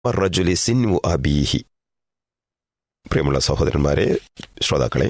റജുലി സിൻവു അബീഹി പ്രിയമുള്ള സഹോദരന്മാരെ ശ്രോതാക്കളെ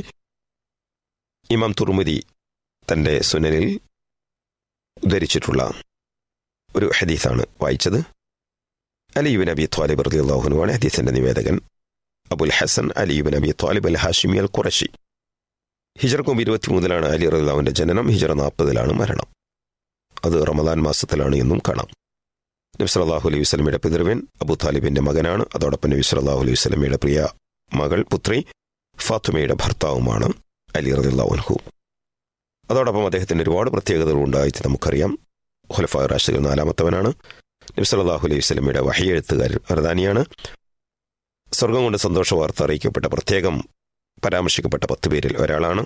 ഇമാം തുർമുദി തന്റെ സുനലിൽ ഉദ്ധരിച്ചിട്ടുള്ള ഒരു ഹദീസാണ് വായിച്ചത് അലിയുബിൻ അബി ത്വാലിബ് റതി അള്ളാഹുനുവാണ് ഹദീസിന്റെ നിവേദകൻ അബുൽ ഹസൻ അലിയുബിൻ അബി ത്വാലിബ് അൽ ഹാഷിമി അൽ ഖുറഷി ഹിജർക്കും ഇരുപത്തിമൂന്നിലാണ് അലി റദിള്ളാവിന്റെ ജനനം ഹിജറ നാൽപ്പതിലാണ് മരണം അത് റമദാൻ മാസത്തിലാണ് എന്നും കാണാം നബി സല്ലല്ലാഹു അലൈഹി വസല്ലമയുടെ പിതൃവൻ അബു താലിബിന്റെ മകനാണ് അതോടൊപ്പം നബി സല്ലല്ലാഹു അലൈഹി വസല്ലമയുടെ പ്രിയ മകൾ പുത്രി ഫാത്തുമയുടെ ഭർത്താവുമാണ് അലി റദിള്ളാഹുൻഹു അതോടൊപ്പം അദ്ദേഹത്തിന് ഒരുപാട് പ്രത്യേകതകൾ ഉണ്ടായിട്ട് നമുക്കറിയാം ഖുലഫാ റാഷിദ് നാലാമത്തവനാണ് നബി സല്ലല്ലാഹു അലൈഹി വസല്ലമയുടെ വഹി എഴുത്തുകാരൻ അർദാനിയാണ് സ്വർഗം കൊണ്ട് സന്തോഷ വാർത്ത അറിയിക്കപ്പെട്ട പ്രത്യേകം പരാമർശിക്കപ്പെട്ട പത്ത് പേരിൽ ഒരാളാണ്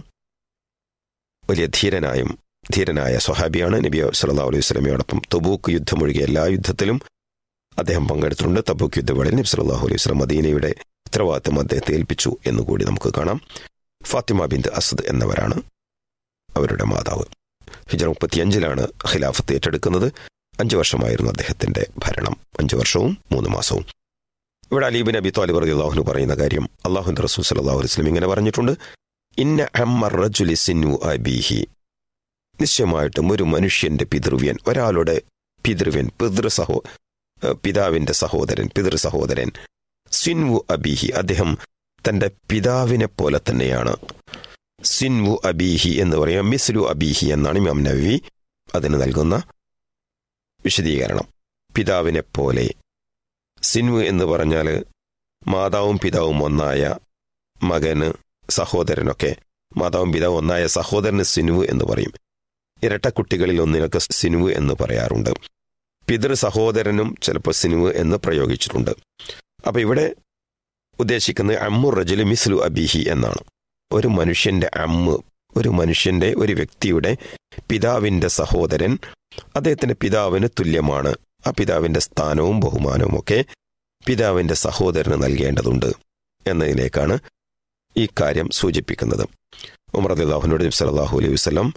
വലിയ ധീരനായും ധീരനായ സ്വഹാബിയാണ് നബി സല്ലല്ലാഹു അലൈഹി വസല്ലമയോടൊപ്പം തബൂക്ക് യുദ്ധമൊഴികെ എല്ലാ യുദ്ധത്തിലും അദ്ദേഹം പങ്കെടുത്തിട്ടുണ്ട് തബൂക്ക് യുദ്ധവേളയിൽ നബി സല്ലല്ലാഹു അലൈഹി വസല്ലം മദീനയുടെ ഉത്തരവാദിത്തം അദ്ദേഹത്തെ ഏൽപ്പിച്ചു എന്നുകൂടി നമുക്ക് കാണാം ഫാത്തിമ ബിന്ദ് അസദ് എന്നവരാണ് അവരുടെ മാതാവ് ഹിജറ മുപ്പത്തിയഞ്ചിലാണ് ഖിലാഫത്ത് ഏറ്റെടുക്കുന്നത് അഞ്ചു വർഷമായിരുന്നു അദ്ദേഹത്തിന്റെ ഭരണം അഞ്ചു വർഷവും മൂന്ന് മാസവും ഇവിടെ അലീബിൻ അബി താലിബ് റളിയല്ലാഹു പറയുന്ന കാര്യം അള്ളാഹുന്റെ റസൂൽ സല്ലല്ലാഹു അലൈഹി വസല്ലം ഇങ്ങനെ പറഞ്ഞിട്ടുണ്ട് ഇന്ന അമ്മർ റജുലി സിന്നു അബീഹി നിശ്ചയമായിട്ടും ഒരു മനുഷ്യന്റെ പിതൃവ്യൻ ഒരാളുടെ പിതൃവ്യൻ പിതൃ സഹോ പിതാവിന്റെ സഹോദരൻ പിതൃ സഹോദരൻ സിൻവു അബീഹി അദ്ദേഹം തന്റെ പിതാവിനെ പോലെ തന്നെയാണ് സിൻവു അബീഹി എന്ന് പറയാം മിസ്ലു അബീഹി എന്നാണ് ഇമാം നവി അതിന് നൽകുന്ന വിശദീകരണം പിതാവിനെ പോലെ സിൻവു എന്ന് പറഞ്ഞാൽ മാതാവും പിതാവും ഒന്നായ മകന് സഹോദരനൊക്കെ മാതാവും പിതാവും ഒന്നായ സഹോദരന് സിനുവ് എന്ന് പറയും ഇരട്ട കുട്ടികളിൽ ഒന്നിനൊക്കെ സിനുവ് എന്ന് പറയാറുണ്ട് പിതൃ സഹോദരനും ചിലപ്പോൾ സിനുവ് എന്ന് പ്രയോഗിച്ചിട്ടുണ്ട് അപ്പൊ ഇവിടെ ഉദ്ദേശിക്കുന്നത് അമ്മു റജുലു മിസ്ലു അബിഹി എന്നാണ് ഒരു മനുഷ്യന്റെ അമ്മ് ഒരു മനുഷ്യന്റെ ഒരു വ്യക്തിയുടെ പിതാവിന്റെ സഹോദരൻ അദ്ദേഹത്തിന്റെ പിതാവിന് തുല്യമാണ് ആ പിതാവിന്റെ സ്ഥാനവും ബഹുമാനവും ഒക്കെ പിതാവിന്റെ സഹോദരന് നൽകേണ്ടതുണ്ട് എന്നതിലേക്കാണ് ഈ കാര്യം സൂചിപ്പിക്കുന്നത് ഉമർ അള്ളാഹുനോട് നബി സല്ലല്ലാഹു അലൈഹി വസല്ലം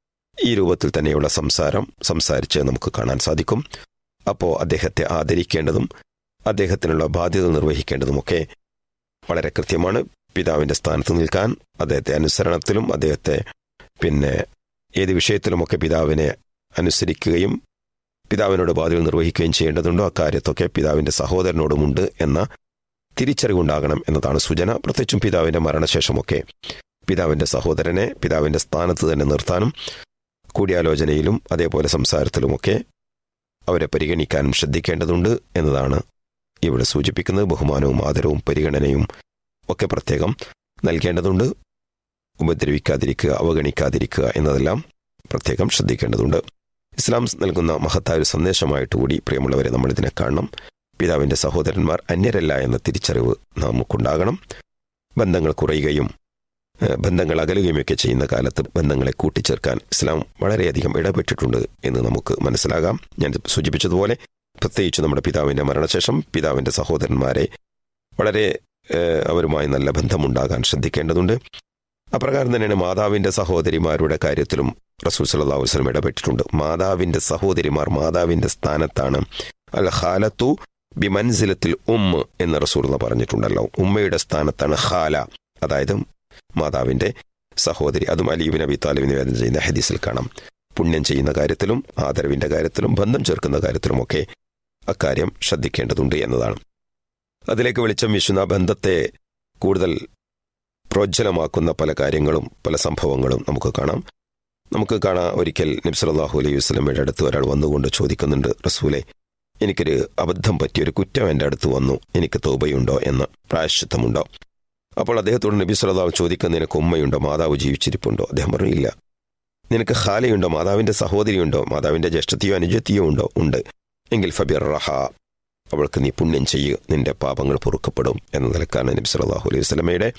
ഈ രൂപത്തിൽ തന്നെയുള്ള സംസാരം സംസാരിച്ച് നമുക്ക് കാണാൻ സാധിക്കും അപ്പോൾ അദ്ദേഹത്തെ ആദരിക്കേണ്ടതും അദ്ദേഹത്തിനുള്ള ബാധ്യത നിർവഹിക്കേണ്ടതുമൊക്കെ വളരെ കൃത്യമാണ് പിതാവിന്റെ സ്ഥാനത്ത് നിൽക്കാൻ അദ്ദേഹത്തെ അനുസരണത്തിലും അദ്ദേഹത്തെ പിന്നെ ഏത് വിഷയത്തിലുമൊക്കെ പിതാവിനെ അനുസരിക്കുകയും പിതാവിനോട് ബാധ്യത നിർവഹിക്കുകയും ചെയ്യേണ്ടതുണ്ടോ അക്കാര്യത്തൊക്കെ പിതാവിന്റെ സഹോദരനോടുമുണ്ട് എന്ന തിരിച്ചറിവുണ്ടാകണം എന്നതാണ് സൂചന പ്രത്യേകിച്ചും പിതാവിന്റെ മരണശേഷമൊക്കെ പിതാവിന്റെ സഹോദരനെ പിതാവിന്റെ സ്ഥാനത്ത് തന്നെ നിർത്താനും കൂടിയാലോചനയിലും അതേപോലെ സംസാരത്തിലുമൊക്കെ അവരെ പരിഗണിക്കാനും ശ്രദ്ധിക്കേണ്ടതുണ്ട് എന്നതാണ് ഇവിടെ സൂചിപ്പിക്കുന്നത് ബഹുമാനവും ആദരവും പരിഗണനയും ഒക്കെ പ്രത്യേകം നൽകേണ്ടതുണ്ട് ഉപദ്രവിക്കാതിരിക്കുക അവഗണിക്കാതിരിക്കുക എന്നതെല്ലാം പ്രത്യേകം ശ്രദ്ധിക്കേണ്ടതുണ്ട് ഇസ്ലാം നൽകുന്ന മഹത്തായ ഒരു സന്ദേശമായിട്ട് കൂടി പ്രിയമുള്ളവരെ നമ്മൾ ഇതിനെ കാണണം പിതാവിന്റെ സഹോദരന്മാർ അന്യരല്ല എന്ന തിരിച്ചറിവ് നമുക്കുണ്ടാകണം ബന്ധങ്ങൾ കുറയുകയും ബന്ധങ്ങൾ അകലുകയുമൊക്കെ ചെയ്യുന്ന കാലത്ത് ബന്ധങ്ങളെ കൂട്ടിച്ചേർക്കാൻ ഇസ്ലാം വളരെയധികം ഇടപെട്ടിട്ടുണ്ട് എന്ന് നമുക്ക് മനസ്സിലാകാം ഞാൻ സൂചിപ്പിച്ചതുപോലെ പ്രത്യേകിച്ച് നമ്മുടെ പിതാവിന്റെ മരണശേഷം പിതാവിന്റെ സഹോദരന്മാരെ വളരെ അവരുമായി നല്ല ബന്ധമുണ്ടാകാൻ ശ്രദ്ധിക്കേണ്ടതുണ്ട് അപ്രകാരം തന്നെയാണ് മാതാവിന്റെ സഹോദരിമാരുടെ കാര്യത്തിലും റസൂൽ സല്ലല്ലാഹു അലൈഹി വസല്ലം ഇടപെട്ടിട്ടുണ്ട് മാതാവിന്റെ സഹോദരിമാർ മാതാവിന്റെ സ്ഥാനത്താണ് അൽ ഖാലത്തു ബിമൻസിലത്തിൽ ഉമ്മ് എന്ന് റസൂൽ പറഞ്ഞിട്ടുണ്ടല്ലോ ഉമ്മയുടെ സ്ഥാനത്താണ് ഖാല അതായത് മാതാവിന്റെ സഹോദരി അതും അലീബിൻ അബി താലിബ് നിവേദനം ചെയ്യുന്ന ഹദീസിൽ കാണാം പുണ്യം ചെയ്യുന്ന കാര്യത്തിലും ആദരവിന്റെ കാര്യത്തിലും ബന്ധം ചേർക്കുന്ന കാര്യത്തിലുമൊക്കെ അക്കാര്യം ശ്രദ്ധിക്കേണ്ടതുണ്ട് എന്നതാണ് അതിലേക്ക് വെളിച്ചം വീശുന്ന ബന്ധത്തെ കൂടുതൽ പ്രോജ്വലമാക്കുന്ന പല കാര്യങ്ങളും പല സംഭവങ്ങളും നമുക്ക് കാണാം നമുക്ക് കാണാം ഒരിക്കൽ നബ്സലാഹു അലൈഹി വസ്ലമയുടെ അടുത്ത് ഒരാൾ വന്നുകൊണ്ട് ചോദിക്കുന്നുണ്ട് റസൂലെ എനിക്കൊരു അബദ്ധം പറ്റിയ ഒരു കുറ്റം എൻ്റെ അടുത്ത് വന്നു എനിക്ക് തോബയുണ്ടോ എന്ന് പ്രായശ്ചിത്തമുണ്ടോ അപ്പോൾ അദ്ദേഹത്തോട് നബി സല്ലാഹു ചോദിക്കുന്ന നിനക്ക് ഉമ്മയുണ്ടോ മാതാവ് ജീവിച്ചിരിപ്പുണ്ടോ അദ്ദേഹം പറഞ്ഞു ഇല്ല നിനക്ക് ഖാലയുണ്ടോ മാതാവിന്റെ സഹോദരിയുണ്ടോ മാതാവിന്റെ ജ്യേഷ്ഠത്തെയോ അനുജത്തിയോ ഉണ്ടോ ഉണ്ട് എങ്കിൽ ഫബിർ റഹ അവൾക്ക് നീ പുണ്യം ചെയ്യുക നിന്റെ പാപങ്ങൾ പൊറുക്കപ്പെടും എന്ന നിലക്കാണ് നബി സല്ലാഹു അലൈഹി വസ്ലമയുടെ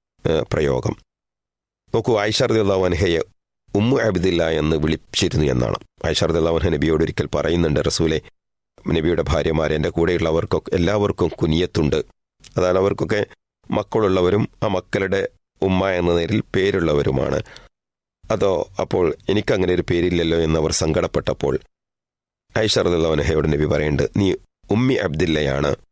പ്രയോഗം നോക്കൂ ഐഷർ അൻഹയെ ഉമ്മു അബിദില്ല എന്ന് വിളിച്ചിരുന്നു എന്നാണ് ഐഷർ അൻഹ നബിയോട് ഒരിക്കൽ പറയുന്നുണ്ട് റസൂലെ നബിയുടെ ഭാര്യമാരെ എൻ്റെ കൂടെയുള്ളവർക്കൊക്കെ എല്ലാവർക്കും കുനിയത്തുണ്ട് അതാണ് അവർക്കൊക്കെ മക്കളുള്ളവരും ആ മക്കളുടെ ഉമ്മ എന്ന നിലയിൽ പേരുള്ളവരുമാണ് അതോ അപ്പോൾ എനിക്കങ്ങനെ ഒരു പേരില്ലല്ലോ എന്നവർ സങ്കടപ്പെട്ടപ്പോൾ ഐഷർ അൻഹയോട് നബി പറയുന്നുണ്ട് നീ ഉമ്മി അബ്ദില്ലയാണ്